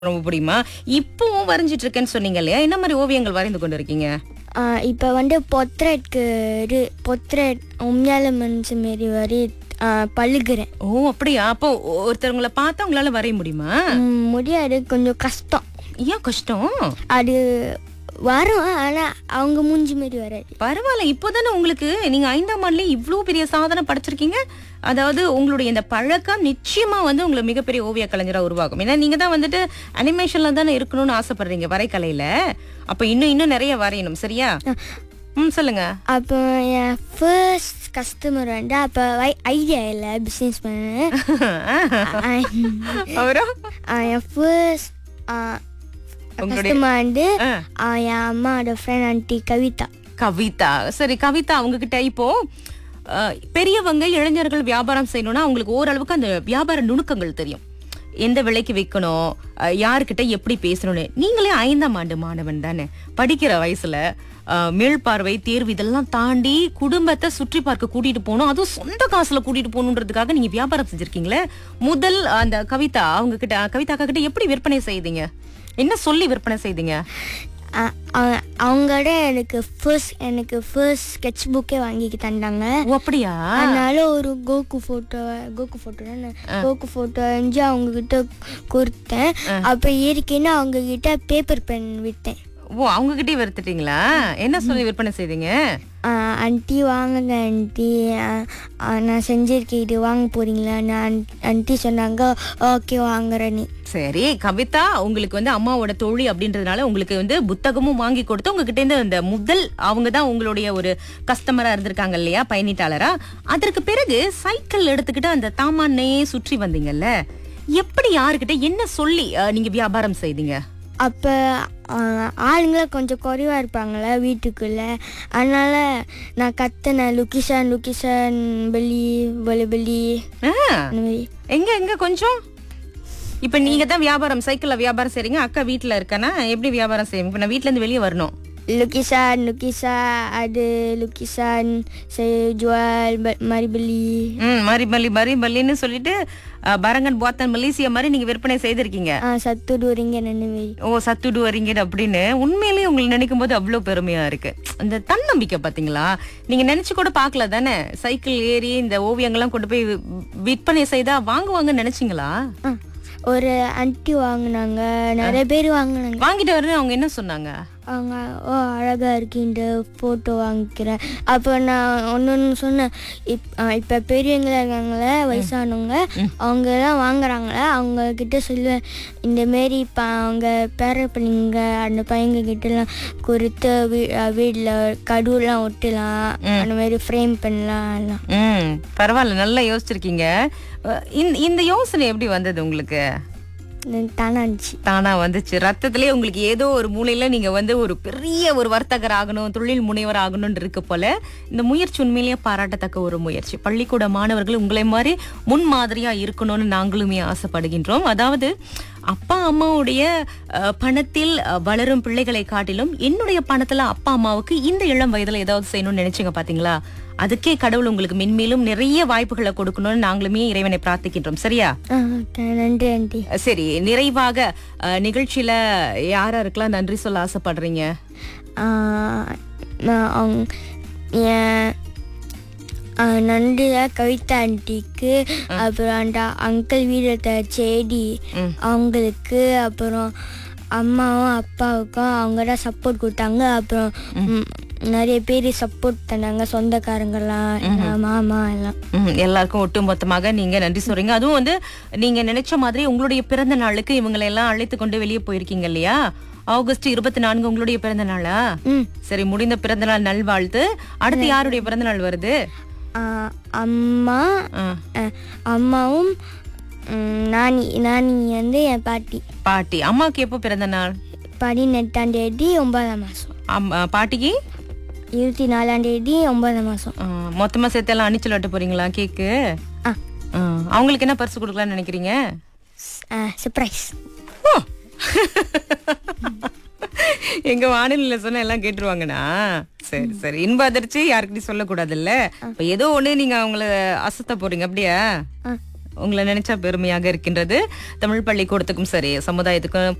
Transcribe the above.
ரொம்ப பிடிக்குமா இப்பவும் வரைஞ்சிட்டு இருக்கேன்னு சொன்னீங்க இல்லையா என்ன மாதிரி ஓவியங்கள் வரைந்து கொண்டு இருக்கீங்க இப்போ வந்து பொத்ரெட்க்கு பொத்ரெட் உண்மையால மனுஷ மாரி வரி ஆ, பழுகுறேன் ஓ அப்படியா அப்போ ஒருத்தவங்கள பார்த்தா உங்களால வரைய முடியுமா ம், முடியாது கொஞ்சம் கஷ்டம் ஏன் கஷ்டம் அது வரும் ஆனா அவங்க மூஞ்சி மாரி வராது பரவாயில்ல இப்போதானே உங்களுக்கு நீங்க ஐந்தாம் ஆண்டுலயே இவ்வளவு பெரிய சாதனை படைச்சிருக்கீங்க அதாவது உங்களுடைய இந்த பழக்கம் நிச்சயமா வந்து உங்களை மிகப்பெரிய ஓவிய கலைஞரா உருவாகும் ஏன்னா நீங்க தான் வந்துட்டு அனிமேஷன்ல தானே இருக்கணும்னு ஆசைப்படுறீங்க வரைக்கலையில அப்ப இன்னும் இன்னும் நிறைய வரையணும் சரியா ம் சொல்லுங்க அப்போ என் ஃபர்ஸ்ட் கஸ்டமர் வந்து அப்போ ஐடியா இல்லை பிஸ்னஸ் பண்ண அவரும் என் ஃபர்ஸ்ட் உங்களுடைய கஸ்டமர் வந்து ஆ. ஆ, என் அம்மாவோட ஃப்ரெண்ட் ஆண்டி கவிதா கவிதா சரி கவிதா அவங்க கிட்ட இப்போ அஹ், பெரியவங்க இளைஞர்கள் வியாபாரம் செய்யணும்னா அவங்களுக்கு ஓரளவுக்கு அந்த வியாபார நுணுக்கங்கள் தெரியும் எந்த விலைக்கு விற்கணும் அஹ், யார்கிட்ட எப்படி பேசணும்னு நீங்களே ஐந்தாம் ஆண்டு மாணவன் தானே படிக்கிற வயசுல அஹ், மீள்பார்வை தேர்வு இதெல்லாம் தாண்டி குடும்பத்தை சுற்றி பார்க்க கூட்டிட்டு போகணும் அதுவும் சொந்த காசுல கூட்டிட்டு போகணுன்றதுக்காக நீங்க வியாபாரம் செஞ்சிருக்கீங்களே முதல் அந்த கவிதா அவங்க கிட்ட கவிதா அக்கா கிட்ட எப்படி விற்பனை செய்தீங்க என்ன சொல்லி விற்பனை செய்தீங்க அ- அ- அவங்களோட எனக்கு ஃபர்ஸ்ட் எனக்கு ஃபர்ஸ்ட் ஸ்கெட்ச் புக்கே வாங்கி தந்தாங்க ஓ அப்படியா அதனால ஒரு கோகு போட்டோ கோகு போட்டோ தானே கோகு போட்டோ வரைஞ்சி அவங்க கிட்ட கொடுத்தேன் அப்ப ஏற்கனவே அவங்க கிட்ட பேப்பர் பென் விட்டேன் ஓ அவங்க கிட்டே வித்துட்டீங்களா என்ன சொல்லி விற்பனை செய்தீங்க ஆண்டி வாங்குங்க ஆண்டி நான் செஞ்சிருக்கேன் இது வாங்க போறீங்களா நான் ஆண்டி சொன்னாங்க ஓகே வாங்குறேன்னு சரி கவிதா உங்களுக்கு வந்து அம்மாவோட தோழி அப்படின்றதுனால உங்களுக்கு வந்து புத்தகமும் வாங்கி கொடுத்து உங்ககிட்ட இருந்து அந்த முதல் அவங்க தான் உங்களுடைய ஒரு கஸ்டமரா இருந்திருக்காங்க இல்லையா பயணிட்டாளரா அதற்கு பிறகு சைக்கிள் எடுத்துக்கிட்டு அந்த தாமானையே சுற்றி வந்தீங்கல்ல எப்படி யாருக்கிட்ட என்ன சொல்லி அஹ், நீங்க வியாபாரம் செய்தீங்க அப்ப ஆளுங்கள கொஞ்சம் குறைவா இருப்பாங்களே வீட்டுக்குள்ள அதனால நான் கத்துனேன் லுக்கிஷான் லுக்கிஷான் பலி பலி பலி ஆ, அந்த மாதிரி எங்க எங்க கொஞ்சம் இப்ப நீங்க தான் வியாபாரம் சைக்கிள்ல வியாபாரம் செய்றீங்க அக்கா வீட்ல இருக்கானா எப்படி வியாபாரம் செய்வீங்க இப்ப நான் வீட்ல இருந்து வெளியே வரணும் lukisan lukisan ada lukisan saya jual ba- mari beli ம் மரி மல்லி மரி மல்லின்னு சொல்லிட்டு அஹ், பரங்கன் போத்தன் மலேசியா மாதிரி நீங்க விற்பனை செய்திருக்கீங்க ah satu dua ringgit அந்த மாதிரி ஓ சத்துடு வரீங்க அப்படின்னு உண்மையிலேயே உங்களை நினைக்கும் போது அவ்வளவு பெருமையா இருக்கு அந்த தன்னம்பிக்கை பாத்தீங்களா நீங்க நினைச்சு கூட பார்க்கல தானே சைக்கிள் ஏறி இந்த ஓவியங்கள்லாம் கொண்டு போய் வி- விற்பனை செய்தா வாங்குவாங்கன்னு நினைச்சீங்களா ஆ, ஒரு ஆன்ட்டி வாங்கினாங்க நிறைய பேர் வாங்கினாங்க வாங்கிட்டு வரேன்னு அவங்க என்ன சொன்னாங்க அவங்க ஓ அழகா இருக்கு இந்த ஃபோட்டோ வாங்கிக்கிறேன் அப்போ நான் ஒன்று ஒன்று சொன்னேன் இப் இப்போ பெரியவங்களா இருக்காங்களே வயசானவங்க அவங்க எல்லாம் வாங்குறாங்களே அவங்க கிட்ட சொல்லுவேன் இந்த மாரி இப்போ அவங்க பேர பண்ணிங்க அந்த பையங்க கிட்டலாம் கொடுத்து வீ வீட்டில் கடுவெலாம் ஒட்டலாம் அந்த மாதிரி ஃப்ரேம் பண்ணலாம் எல்லாம் ம் பரவாயில்ல நல்லா யோசிச்சிருக்கீங்க அஹ், இந்த- இந்த யோசனை எப்படி வந்தது உங்களுக்கு தானே இருந்துச்சு தானா வந்துச்சு ரத்தத்திலே உங்களுக்கு ஏதோ ஒரு மூலையில நீங்க வந்து ஒரு பெரிய ஒரு வர்த்தகர் ஆகணும் தொழில் முனைவர் ஆகணும்னு இருக்கு போல இந்த முயற்சி உண்மையிலேயே பாராட்டத்தக்க ஒரு முயற்சி பள்ளிக்கூட மாணவர்கள் உங்களை மாதிரி முன்மாதிரியா இருக்கணும்னு நாங்களுமே ஆசைப்படுகின்றோம் அதாவது அப்பா அம்மாவுடைய அஹ், பணத்தில் அஹ், வளரும் பிள்ளைகளை காட்டிலும் என்னுடைய பணத்துல அப்பா அம்மாவுக்கு இந்த இளம் வயதுல ஏதாவது செய்யணும்னு நினைச்சீங்க பாத்தீங்களா அதுக்கே கடவுள் உங்களுக்கு மென்மேலும் நிறைய வாய்ப்புகளை கொடுக்கணும்னு நாங்களுமே இறைவனை பிரார்த்திக்கின்றோம் சரியா ஆ நன்றி ஆண்டி சரி நிறைவாக அஹ், நிகழ்ச்சியில யார் யாருக்கெல்லாம் நன்றி சொல்ல ஆசைப்படுறீங்க ஆ, நான் அவங்க என் ஆ, நன்றியா கவிதா ஆண்டிக்கு அப்புறம் அந்த அங்கிள் வீரத்தை செடி ம். அவங்களுக்கு அப்புறம் அம்மாவும் அப்பாவுக்கும் அவங்க தான் சப்போர்ட் கொடுத்தாங்க அப்புறம் ம், நிறைய பேர் சப்போர்ட் தந்தாங்க சொந்தக்காரங்கெல்லாம் எல்லாம் மாமா எல்லாம் ம், எல்லாருக்கும் ஒட்டு மொத்தமாக நீங்க நன்றி சொல்றீங்க அதுவும் வந்து நீங்க நினைச்ச மாதிரி உங்களுடைய பிறந்த நாளுக்கு இவங்களை எல்லாம் அழைத்து கொண்டு வெளியே போயிருக்கீங்க இல்லையா ஆகஸ்ட் இருபத்தி நான்கு உங்களுடைய பிறந்த நாளா ம் சரி முடிந்த பிறந்த நாள் நல்வாழ்த்து அடுத்து யாருடைய பிறந்த நாள் வருது ஆ, அம்மா ஆ, ஆ, அம்மாவும் ம், நானி நானி வந்து என் பாட்டி பாட்டி அம்மாவுக்கு எப்போ பிறந்த நாள் பதினெட்டாம் தேதி ஒன்பதாம் மாதம் அம்- அஹ், பாட்டிக்கு இருபத்தி நாலாம் தேதி ஒன்பதாம் மாதம் ஆ, மொத்தமா சேர்த்து எல்லாம் அணிச்சல் வெட்ட போறீங்களா கேக்கு ஆ ஆ, அவங்களுக்கு என்ன பரிசு கொடுக்கலாம்னு நினைக்கிறீங்க சர்ப்ரைஸ் ஓ! எங்க வானிலையில சொன்ன எல்லாம் கேட்டுருவாங்கண்ணா சரி சரி இன்ப அதிர்ச்சி யாருக்கிட்டையும் சொல்லக்கூடாதுல்ல இப்ப ஏதோ ஒண்ணு நீங்க அவங்கள அசத்த போறீங்க அப்படியா ஆ உங்களை நினைச்சா பெருமையாக இருக்கின்றது தமிழ் பள்ளிக்கூடத்துக்கும் சரி சமுதாயத்துக்கும்